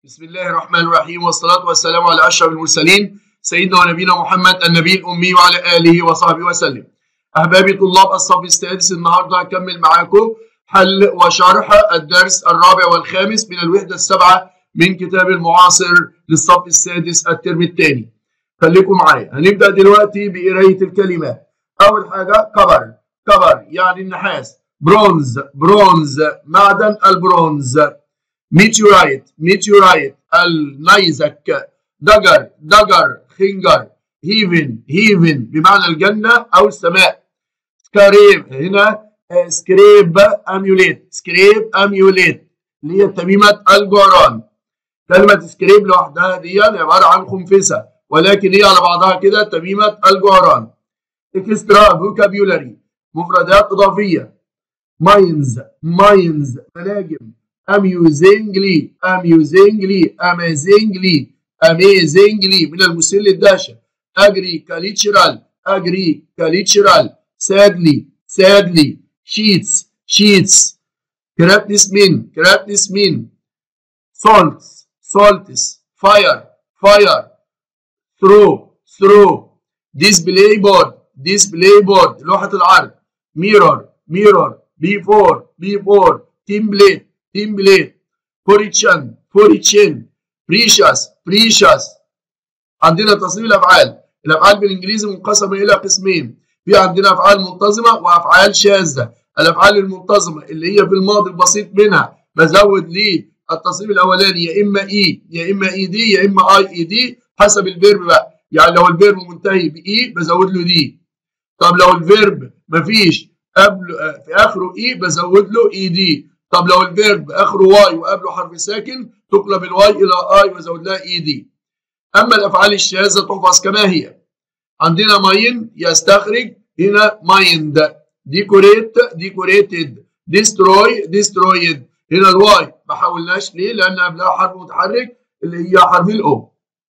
بسم الله الرحمن الرحيم والصلاة والسلام على أشرف المرسلين سيدنا ونبينا محمد النبي الأمي وعلى آله وصحبه وسلم أحبابي طلاب الصف السادس النهاردة هكمل معاكم حل وشرح الدرس الرابع والخامس من الوحدة السابعة من كتاب المعاصر للصف السادس الترم الثاني خليكم معايا هنبدأ دلوقتي بقراية الكلمات أول حاجة كبر كبر يعني النحاس برونز برونز معدن البرونز ميتيورايت ميتيورايت النيزك دجر دجر خنجر هيفن هيفن بمعنى الجنة أو السماء سكريب هنا سكريب أميوليت سكريب أميوليت اللي هي تميمة الجوران كلمة سكريب لوحدها دي عبارة عن خنفسة ولكن هي على بعضها كده تميمة الجوران اكسترا فوكابيولاري مفردات إضافية ماينز ماينز مناجم amusingly amusingly amazingly amazingly من المسل للدهشة agricultural agricultural sadly sadly sheets sheets craftsmen craftsmen salts salts fire fire throw throw display board display board لوحة العرض mirror mirror before before template template fortune fortune precious precious عندنا تصنيف الافعال الافعال بالانجليزي منقسمه الى قسمين في عندنا افعال منتظمه وافعال شاذه الافعال المنتظمه اللي هي في الماضي البسيط منها بزود ليه التصنيف الاولاني يا اما اي يا اما اي دي يا اما اي اي دي حسب الفيرب بقى يعني لو الفيرب منتهي باي بزود له دي طب لو الفيرب مفيش قبل في اخره اي بزود له اي دي طب لو الفيرب اخره واي وقبله حرف ساكن تقلب الواي الى اي وازود لها اي دي اما الافعال الشاذه تحفظ كما هي عندنا ماين يستخرج هنا مايند ديكوريت ديكوريتد ديستروي ديسترويد هنا الواي ما حولناش ليه لان قبلها حرف متحرك اللي هي حرف الاو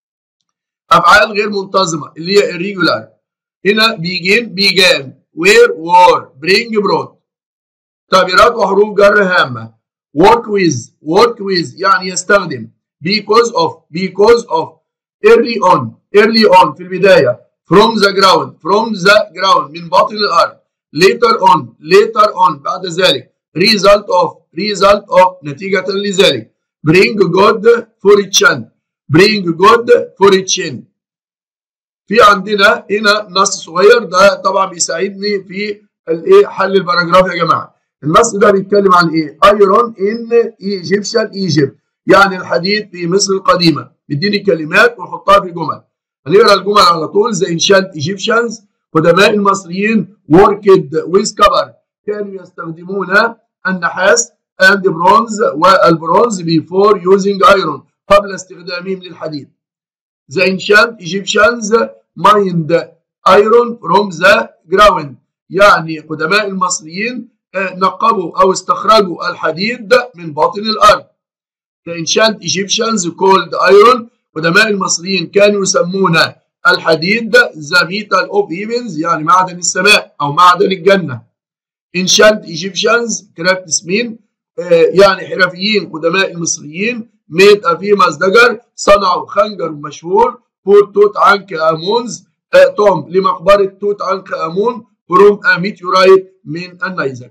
افعال غير منتظمه اللي هي irregular هنا بيجين بيجان وير وور برينج بروت تعبيرات وحروف جر هامة work with work with يعني يستخدم because of because of early on early on في البداية from the ground from the ground من باطن الأرض later on later on بعد ذلك result of result of نتيجة لذلك bring good fortune bring good fortune في عندنا هنا نص صغير ده طبعا بيساعدني في الايه حل الباراجراف يا جماعه النص ده بيتكلم عن ايه؟ ايرون ان ايجيبشن ايجيبت يعني الحديد في مصر القديمه بيديني كلمات ونحطها في جمل هنقرا الجمل على طول زي انشانت ايجيبشنز قدماء المصريين وركد ويز كبر كانوا يستخدمون النحاس اند برونز والبرونز بيفور يوزنج ايرون قبل استخدامهم للحديد The ancient Egyptians mined iron from the ground يعني قدماء المصريين نقبوا أو استخرجوا الحديد من باطن الأرض. The ancient Egyptians called iron قدماء المصريين كانوا يسمون الحديد the metal of heavens يعني معدن السماء أو معدن الجنة. Ancient Egyptians craftsmen يعني حرفيين قدماء المصريين made a famous dagger صنعوا خنجر مشهور for توت عنك امونز توم لمقبرة توت عنك امون from a meteorite من النيزك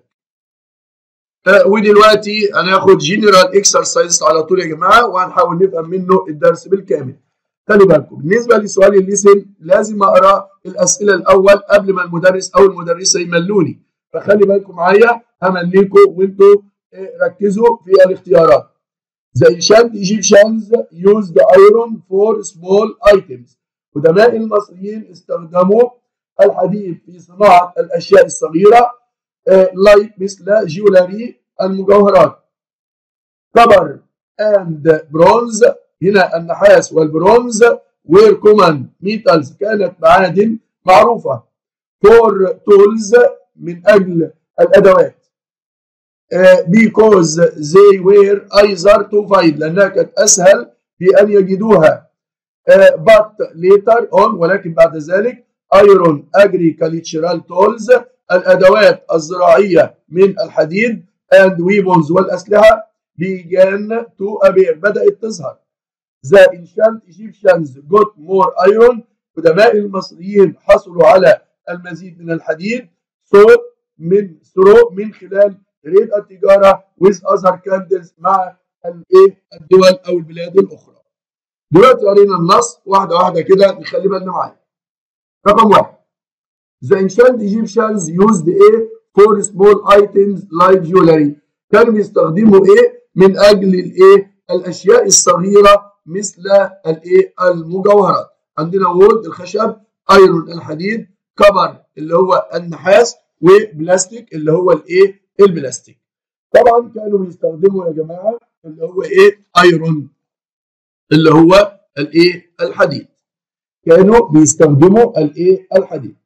ودلوقتي هناخد جنرال اكسرسايز على طول يا جماعه وهنحاول نفهم منه الدرس بالكامل خلي بالكم بالنسبه لسؤال الليسن لازم اقرا الاسئله الاول قبل ما المدرس او المدرسه يملوني فخلي بالكم معايا همليكم وانتوا ركزوا في الاختيارات The ancient Egyptians used iron for small items. قدماء المصريين استخدموا الحديد في صناعة الأشياء الصغيرة لايك مثل جيولاري المجوهرات. كبر and bronze هنا النحاس والبرونز were common metals كانت معادن معروفة. for tools من أجل الأدوات. because they were easier to find لأنها كانت أسهل في أن يجدوها but later on ولكن بعد ذلك iron agricultural tools الأدوات الزراعية من الحديد and weapons والأسلحة began to appear بدأت تظهر the ancient Egyptians got more iron قدماء المصريين حصلوا على المزيد من الحديد so من through من خلال ريد التجارة with other candles مع الايه الدول او البلاد الاخرى دلوقتي قرينا النص واحده واحده كده نخلي بالنا معايا رقم واحد The ancient Egyptians used a for small items like jewelry كانوا بيستخدموا ايه من اجل الايه الاشياء الصغيره مثل الايه المجوهرات عندنا وود الخشب ايرون الحديد كبر اللي هو النحاس وبلاستيك اللي هو الايه البلاستيك طبعا كانوا بيستخدموا يا جماعه اللي هو ايه ايرون اللي هو الايه الحديد كانوا بيستخدموا الايه الحديد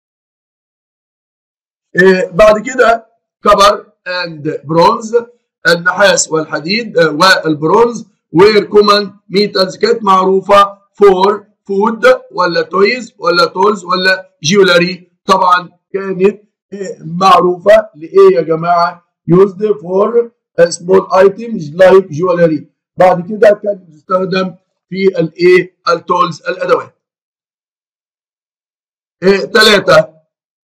إيه بعد كده كبر اند برونز النحاس والحديد آه والبرونز وير كومن ميتالز كانت معروفه فور فود ولا تويز ولا تولز ولا جيولاري طبعا كانت إيه معروفه لايه يا جماعه used for small items like jewelry بعد كده كان بتستخدم في الايه التولز الادوات ثلاثة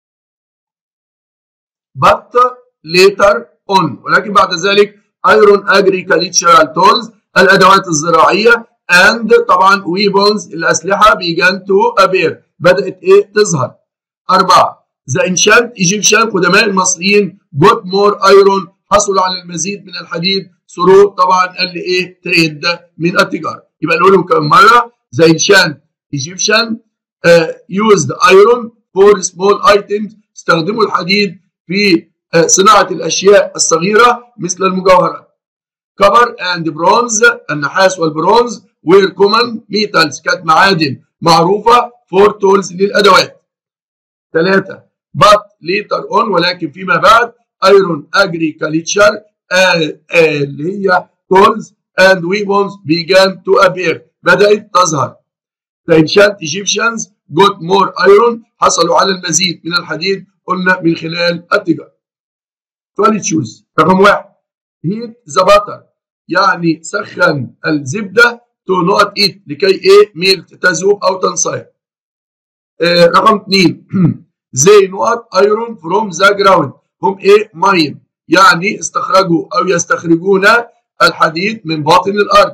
but later on ولكن بعد ذلك iron agricultural tools الادوات الزراعيه and طبعا weapons الاسلحه began to appear بدات ايه تظهر اربعه the ancient Egyptian قدماء المصريين got more iron حصلوا على المزيد من الحديد ثرو طبعا قال لي ايه تريد من التجاره يبقى نقولهم كم مره the ancient Egyptian uh, used iron for small items استخدموا الحديد في uh, صناعه الاشياء الصغيره مثل المجوهرات كبر اند برونز النحاس والبرونز وير كومن ميتالز كانت معادن معروفه فور تولز للادوات ثلاثه but later on ولكن فيما بعد ايرون agriculture اللي هي tools and weapons began to appear بدأت تظهر The ancient Egyptians got more iron حصلوا على المزيد من الحديد قلنا من خلال التجارة. سؤال تشوز رقم واحد heat the butter يعني سخن الزبدة to not eat لكي ايه ميلت تذوب او تنصهر. آه رقم اثنين زي نقط ايرون فروم ذا جراوند هم ايه ماين يعني استخرجوا او يستخرجون الحديد من باطن الارض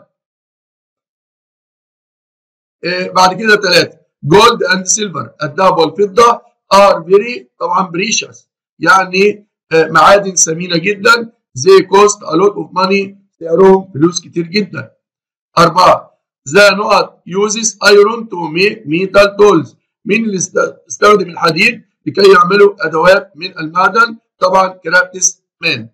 إيه بعد كده ثلاثه جولد اند سيلفر الذهب والفضه ار فيري طبعا بريشس يعني آه معادن ثمينه جدا زي كوست ا لوت اوف ماني سعرهم فلوس كتير جدا اربعه ذا نقط يوزز ايرون تو ميك ميتال تولز مين اللي استخدم الحديد لكي يعملوا ادوات من المعدن طبعا كرافتس مان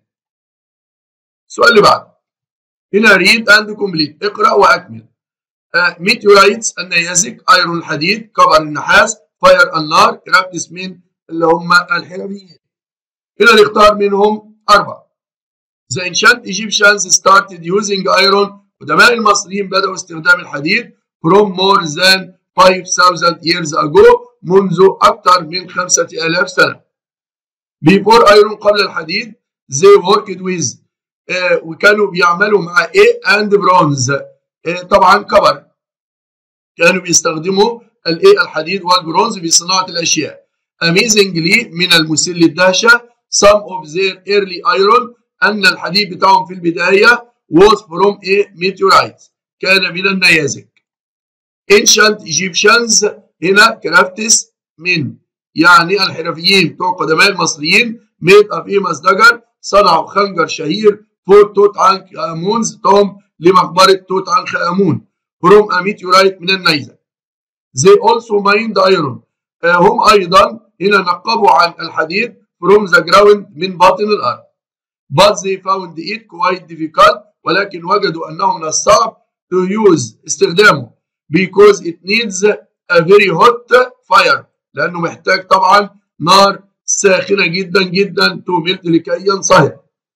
السؤال اللي بعده هنا ريد اند كومبليت اقرا واكمل ميتيورايتس النيازك ايرون الحديد كبر النحاس فاير النار كرافتس من اللي هم الحرفيين هنا نختار منهم اربعه The ancient Egyptians started using iron قدماء المصريين بدأوا استخدام الحديد from more than 5000 years ago منذ أكثر من 5000 سنة. Before iron قبل الحديد they worked with uh, وكانوا بيعملوا مع A and bronze uh, طبعا كبر كانوا بيستخدموا الايه الحديد والبرونز في صناعة الأشياء. Amazingly من المسل للدهشة some of their early iron أن الحديد بتاعهم في البداية was from a meteorite كان من النيازك. ancient Egyptians هنا كرافتس من يعني الحرفيين بتوع قدماء المصريين made a famous dagger صنعوا خنجر شهير for توت عنخ آمونز توم لمقبرة توت عنخ آمون from a meteorite من النيزك. They also mined iron uh, هم أيضا هنا نقبوا عن الحديد from the ground من باطن الأرض. But they found it quite difficult ولكن وجدوا أنه من الصعب to use استخدامه because it needs a very hot fire لأنه محتاج طبعا نار ساخنة جدا جدا to melt لكي ينصهر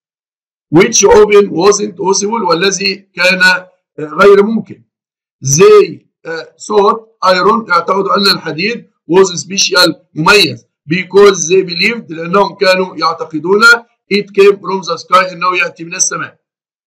which oven wasn't possible والذي كان غير ممكن they thought iron اعتقدوا أن الحديد was special مميز because they believed لأنهم كانوا يعتقدون it came from the sky أنه يأتي من السماء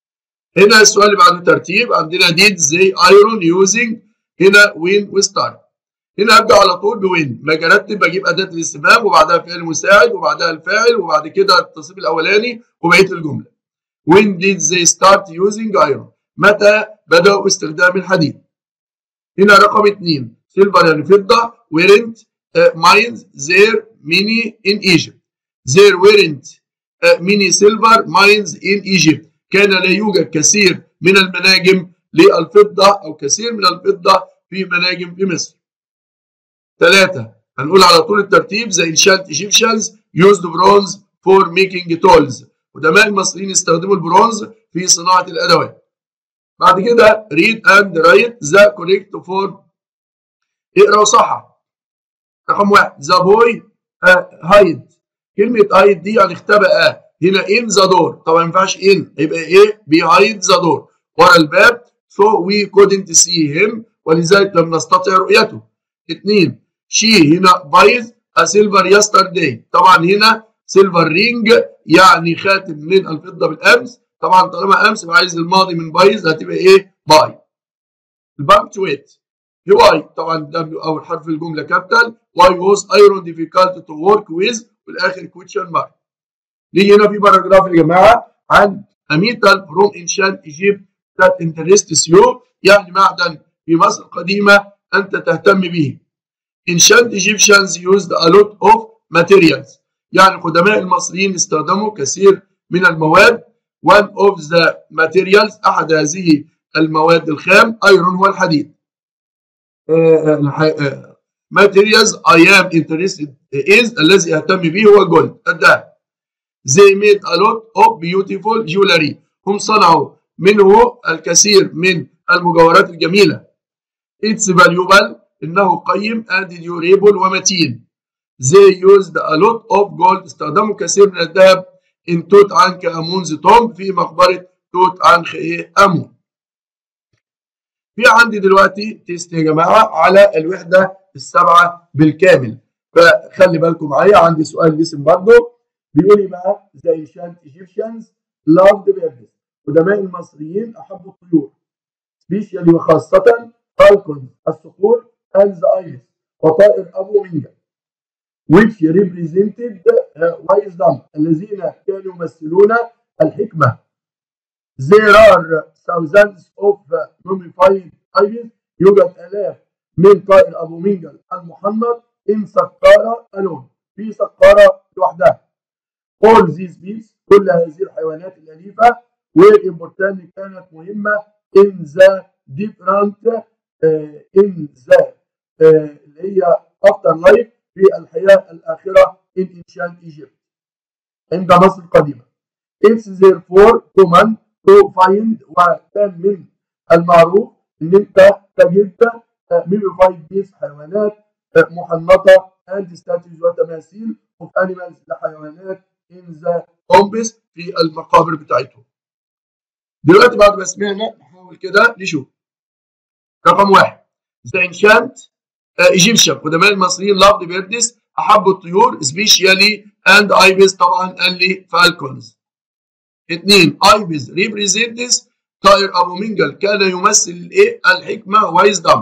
هنا السؤال اللي بعده ترتيب عندنا did they iron using هنا when وستارت هنا ابدا على طول بوين ما ارتب بجيب اداه الاستفهام وبعدها فعل مساعد وبعدها الفاعل وبعد كده التصريف الاولاني وبقيه الجمله when did they start using iron متى بداوا استخدام الحديد هنا رقم اثنين سيلفر يعني فضه weren't uh, mines there many in Egypt there weren't uh, many silver mines in Egypt كان لا يوجد كثير من المناجم للفضه او كثير من الفضه في مناجم في مصر ثلاثة هنقول على طول الترتيب the ancient Egyptians used bronze for making tools قدماء المصريين استخدموا البرونز في صناعة الأدوات بعد كده read and write the correct form اقرا وصحح رقم واحد the boy uh, hide كلمة hide دي يعني اختبأ هنا in the door طبعا ما ينفعش in يبقى ايه behind the door ورا الباب so we couldn't see him ولذلك لم نستطع رؤيته اثنين شي هنا بايز سيلفر يسترداي طبعا هنا سيلفر رينج يعني خاتم من الفضه بالامس طبعا طالما امس يبقى عايز الماضي من بايز هتبقى ايه باي البانكتويت واي طبعا دبليو اول حرف الجمله كابيتال واي was iron difficult to work with والاخر كويشن مارك نيجي هنا في باراجراف يا جماعه عن a metal from ancient Egypt that interests you يعني معدن في مصر القديمه انت تهتم به ancient Egyptians used a lot of materials يعني قدماء المصريين استخدموا كثير من المواد one of the materials أحد هذه المواد الخام iron هو الحديد materials I am interested is الذي أهتم به هو جولد الذهب they made a lot of beautiful jewelry هم صنعوا منه الكثير من المجوهرات الجميلة it's valuable إنه قيم and durable ومتين. They used a lot of gold استخدموا كثير من الذهب in توت عنخ آمونز توم في مقبرة توت عنخ إيه آمون. في عندي دلوقتي تيست يا جماعة على الوحدة السبعة بالكامل. فخلي بالكم معايا عندي سؤال جسم برضه بيقول لي بقى the ancient Egyptians loved birds قدماء المصريين أحبوا الطيور. سبيشالي وخاصة فالكون الصقور and the iris وطائر أبو منجا which represented wisdom الذين كانوا يمثلون الحكمة there are thousands of mummified ibis يوجد آلاف من طائر أبو منجل المحنط in سقارة alone في سقارة لوحدها all these beasts كل هذه الحيوانات الأليفة were important كانت مهمة in the different uh, in the اللي هي افتر لايف في الحياه الاخره in ancient Egypt عند مصر القديمه. It's therefore common to find وكان من المعروف ان انت تجد mummified beasts حيوانات محنطه and statues وتماثيل of animals لحيوانات in the tombs في المقابر بتاعتهم. دلوقتي بعد ما سمعنا نحاول كده نشوف. رقم واحد The ancient ايجيبشن قدماء المصريين لافد بيردس احبوا الطيور سبيشيالي اند ايبس طبعا قال لي فالكونز اثنين ايبس ريبريزنتس طائر ابو منجل كان يمثل الايه الحكمه وايزدم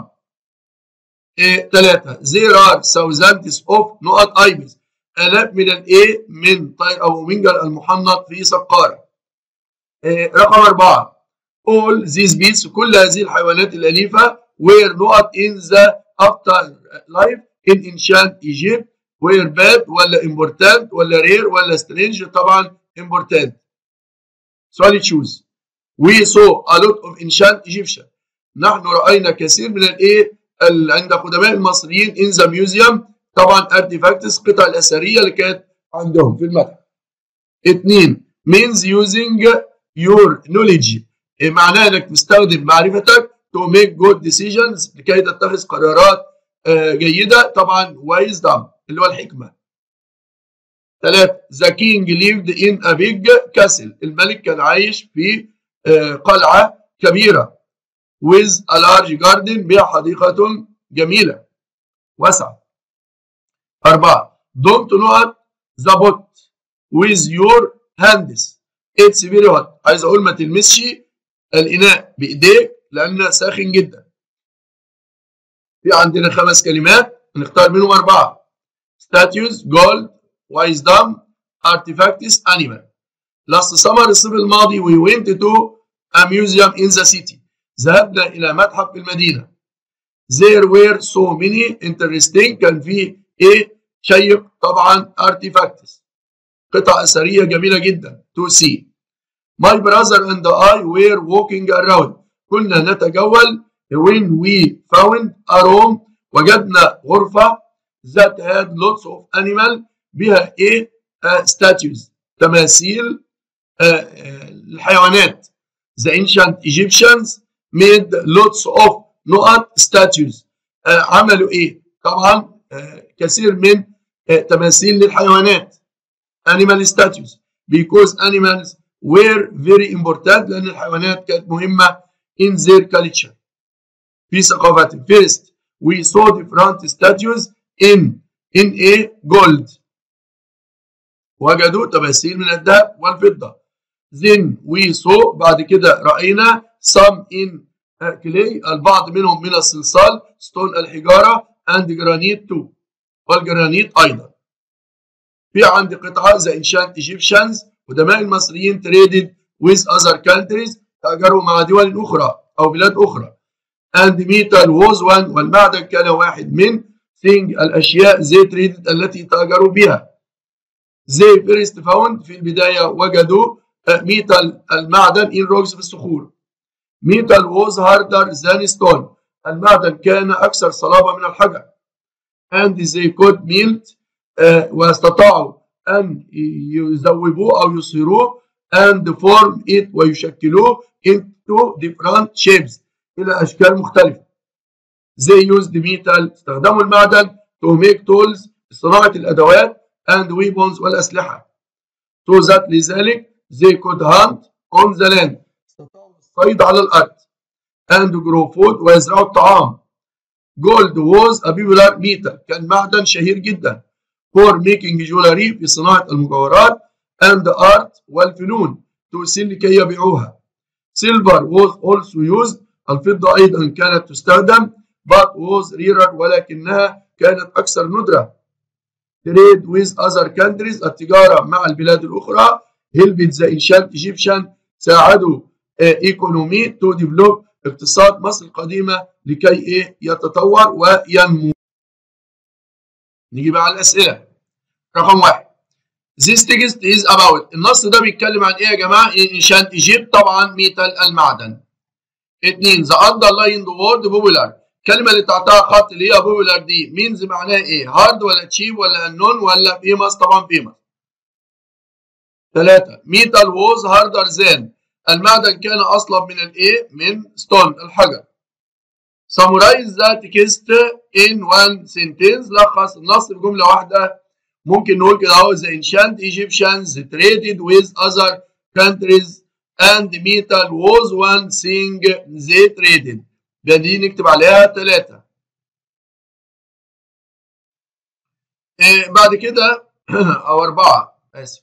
ثلاثه زير ار ثاوزاندس اوف نقط ايبس الاف من الايه من طائر ابو منجل المحنط في سقاره إيه رقم اربعه all these beasts كل هذه الحيوانات الاليفه were نقط in the after life in ancient Egypt were bad ولا important ولا rare ولا strange طبعا important سؤال تشوز we saw a lot of ancient Egyptian نحن رأينا كثير من الايه عند قدماء المصريين in the museum طبعا artifacts القطع الأثرية اللي كانت عندهم في المتحف اثنين means using your knowledge معناه انك تستخدم معرفتك to make good decisions لكي تتخذ قرارات جيدة طبعا wisdom اللي هو الحكمة ثلاثة the king lived in a big castle الملك كان عايش في قلعة كبيرة with a large garden بها حديقة جميلة واسعة أربعة don't not the pot with your hands it's very hot عايز أقول ما تلمسش الإناء بإيديك لأنه ساخن جدا في عندنا خمس كلمات نختار منهم أربعة statues gold wisdom artifacts animal last summer الصيف الماضي we went to a museum in the city ذهبنا إلى متحف في المدينة there were so many interesting كان في إيه شيق طبعا artifacts قطع أثرية جميلة جدا to see my brother and I were walking around كنا نتجول when we found a room وجدنا غرفة that had lots of animal بها ايه uh, statues تماثيل uh, uh, الحيوانات the ancient Egyptians made lots of نقط statues uh, عملوا ايه طبعا uh, كثير من uh, تماثيل للحيوانات animal statues because animals were very important لأن الحيوانات كانت مهمة in their culture في ثقافتهم first we saw different statues in in a gold وجدوا تماثيل من الذهب والفضة then we saw بعد كده رأينا some in clay البعض منهم من الصلصال stone الحجارة and granite too والجرانيت أيضا في عندي قطعة the ancient Egyptians قدماء المصريين traded with other countries تاجروا مع دول أخرى أو بلاد أخرى and metal was one والمعدن كان واحد من thing الأشياء they traded التي تاجروا بها they first found في البداية وجدوا metal المعدن in rocks في الصخور metal was harder than stone المعدن كان أكثر صلابة من الحجر and they could melt uh, واستطاعوا أن يذوبوه أو يصهروه and form it ويشكلوه into different shapes إلى أشكال مختلفة. They used metal استخدموا المعدن to make tools صناعة الأدوات and weapons والأسلحة. So that لذلك they could hunt on the land استطاعوا الصيد على الأرض and grow food ويزرعوا الطعام. Gold was a popular metal كان معدن شهير جدا for making jewelry في صناعة المجوهرات and art والفنون ترسل لكي يبيعوها. Silver was also used الفضة أيضا كانت تستخدم but was rarer ولكنها كانت أكثر ندرة. Trade with other countries التجارة مع البلاد الأخرى helped the ancient Egyptian ساعدوا economy to develop اقتصاد مصر القديمة لكي إيه يتطور وينمو. نيجي بقى على الأسئلة. رقم واحد. This text is about النص ده بيتكلم عن إيه يا جماعة؟ ancient Egypt طبعا ميتال المعدن. اتنين the underlined word popular الكلمة اللي تحتها خط اللي هي popular دي means معناها ايه؟ hard ولا cheap ولا unknown ولا famous طبعا famous. ثلاثة metal was harder than المعدن كان أصلب من الايه؟ من stone الحجر. summarize the text in one sentence لخص النص في جملة واحدة ممكن نقول كده اهو the ancient Egyptians traded with other countries and metal was one thing they traded دي نكتب عليها ثلاثة إيه بعد كده أو أربعة آسف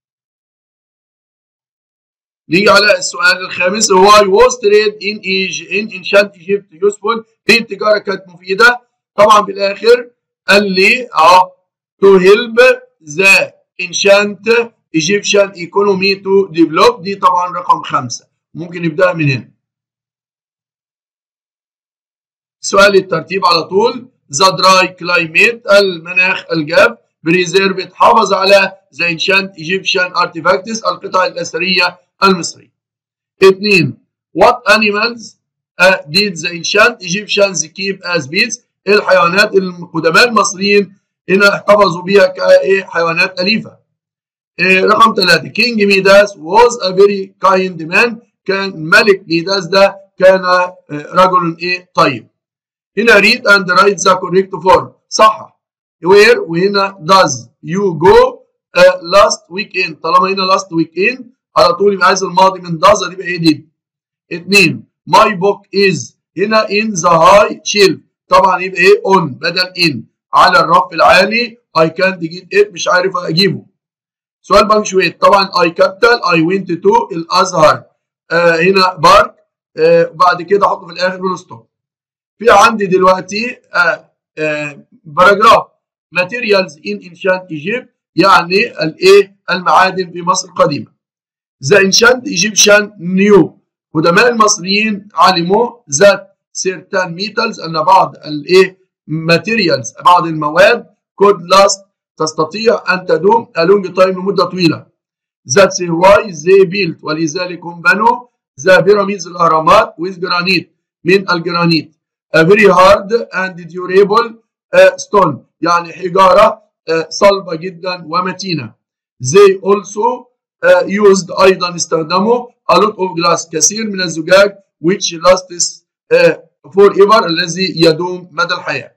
نيجي على السؤال الخامس why was trade in Egypt in ancient Egypt useful في التجارة كانت مفيدة طبعا بالآخر قال لي اه to help the ancient Egyptian economy to develop دي طبعا رقم خمسة ممكن نبدأ من هنا سؤال الترتيب على طول the dry climate المناخ الجاف preserve تحافظ على the ancient Egyptian artifacts القطع الأثرية المصرية اثنين what animals uh, did the ancient Egyptians keep as pets الحيوانات القدماء المصريين هنا احتفظوا بها كحيوانات أليفة رقم ثلاثة كينج ميداس was a very kind man كان ملك ميداس ده كان رجل ايه طيب هنا read and write the correct form صح where وهنا does you go uh, last weekend طالما هنا last weekend على طول يبقى عايز الماضي من does هتبقى ايه دي اثنين my book is هنا in the high shelf طبعا يبقى ايه on بدل in على الرف العالي I can't get it مش عارف اجيبه سؤال بنكشويت طبعا I capital I went to الازهر آه هنا بارك آه وبعد كده احطه في الاخر بالستوب في عندي دلوقتي آه آه باراجراف ماتيريالز ان انشانت ايجيبت يعني الايه المعادن في مصر القديمه ذا انشانت ايجيبشن نيو قدماء المصريين علموا ذات سيرتان ميتالز ان بعض الايه ماتيريالز بعض المواد كود لاست تستطيع ان تدوم الونج تايم لمده طويله That's why they built ولذلك هم بنوا the pyramids الأهرامات with granite من الجرانيت a very hard and durable uh, stone يعني حجارة uh, صلبة جدا ومتينة they also uh, used أيضا استخدموا a lot of glass كثير من الزجاج which lasts uh, forever الذي يدوم مدى الحياة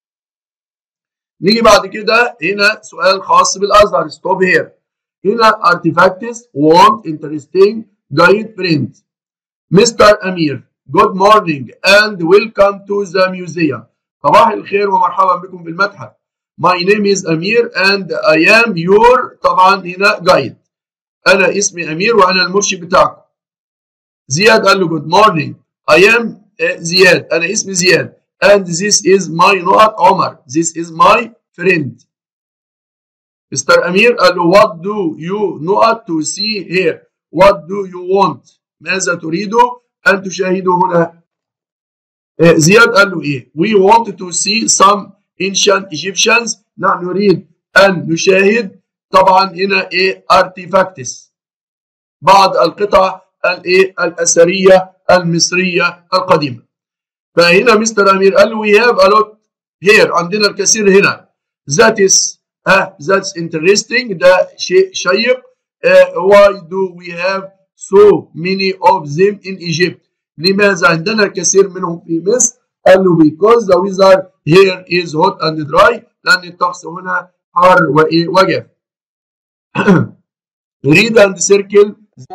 نيجي بعد كده هنا سؤال خاص بالأزهر stop here هنا artifacts want interesting guide print Mr. Amir good morning and welcome to the museum صباح الخير ومرحبا بكم في المتحف My name is Amir and I am your طبعا هنا guide أنا اسمي أمير وأنا المرشد بتاعكم زياد قال له good morning I am زياد أنا اسمي زياد and this is my نقط عمر this is my friend مستر أمير قال له what do you نقط to see here what do you want ماذا تريد أن تشاهده هنا زياد قال له إيه we want to see some ancient Egyptians نحن نريد أن نشاهد طبعا هنا إيه artifacts بعض القطع الإيه الأثرية المصرية القديمة فهنا مستر أمير قال له we have a lot here عندنا الكثير هنا that is uh, that's interesting ده شيء شيق uh, why do we have so many of them in Egypt لماذا عندنا الكثير منهم في مصر قال له because the weather here is hot and dry لأن الطقس هنا حار وإيه وجاف read and circle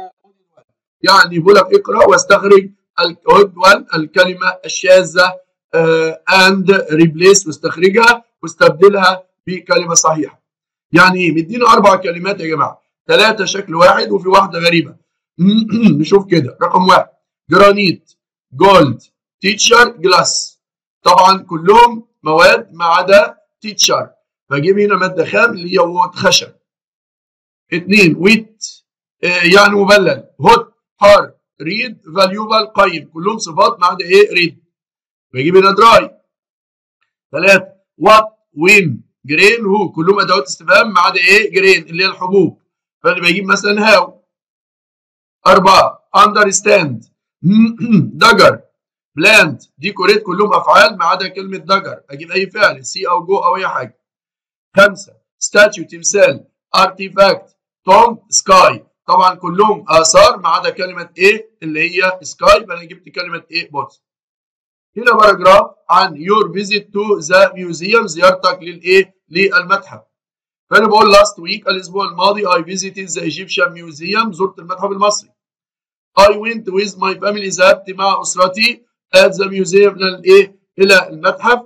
يعني بقول لك اقرا واستخرج العدوان الكلمه الشاذه and replace واستخرجها واستبدلها بكلمه صحيحه. يعني ايه؟ مدينا اربع كلمات يا جماعه، ثلاثه شكل واحد وفي واحده غريبه. نشوف كده، رقم واحد جرانيت، جولد، تيتشر، جلاس. طبعا كلهم مواد ما عدا تيتشر، فاجيب هنا ماده خام اللي هي وود خشب. اثنين ويت يعني مبلل، هوت، حار، ريد، فاليوبل، قيم، كلهم صفات ما عدا ايه؟ ريد. بجيب هنا دراي. ثلاثة وات وين جرين هو كلهم ادوات استفهام ما عدا ايه جرين اللي هي الحبوب فانا بجيب مثلا هاو أربعة understand دجر بلانت ديكوريت كلهم أفعال ما عدا كلمة دجر أجيب أي فعل سي أو جو أو أي حاجة خمسة ستاتيو تمثال ارتيفاكت توم سكاي طبعا كلهم آثار ما عدا كلمة إيه اللي هي سكاي يبقى أنا جبت كلمة إيه بوتس هنا باراجراف عن يور فيزيت تو ذا ميوزيوم زيارتك للايه؟ للمتحف. فانا بقول لاست ويك الاسبوع الماضي اي فيزيتد ذا ايجيبشن ميوزيوم زرت المتحف المصري. اي went with my family ذهبت مع اسرتي at the museum الايه؟ الى المتحف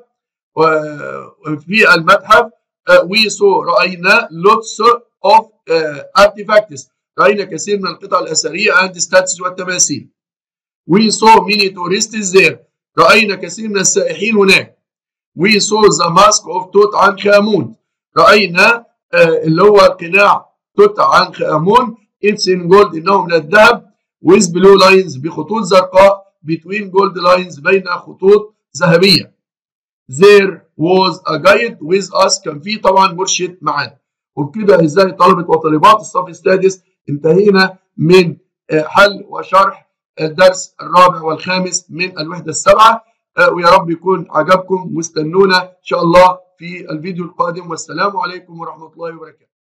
وفي المتحف we saw راينا lots of uh, artifacts راينا كثير من القطع الاثريه and statues والتماثيل. We saw many tourists there رأينا كثير من السائحين هناك. We saw the mask of توت عنخ آمون. رأينا آه اللي هو قناع توت عنخ آمون. It's in gold إنه من الذهب. With blue lines بخطوط زرقاء. Between gold lines بين خطوط ذهبية. There was a guide with us كان في طبعا مرشد معانا. وبكده أعزائي طلبة وطالبات الصف السادس انتهينا من آه حل وشرح الدرس الرابع والخامس من الوحدة السبعة ويا رب يكون عجبكم واستنونا إن شاء الله في الفيديو القادم والسلام عليكم ورحمة الله وبركاته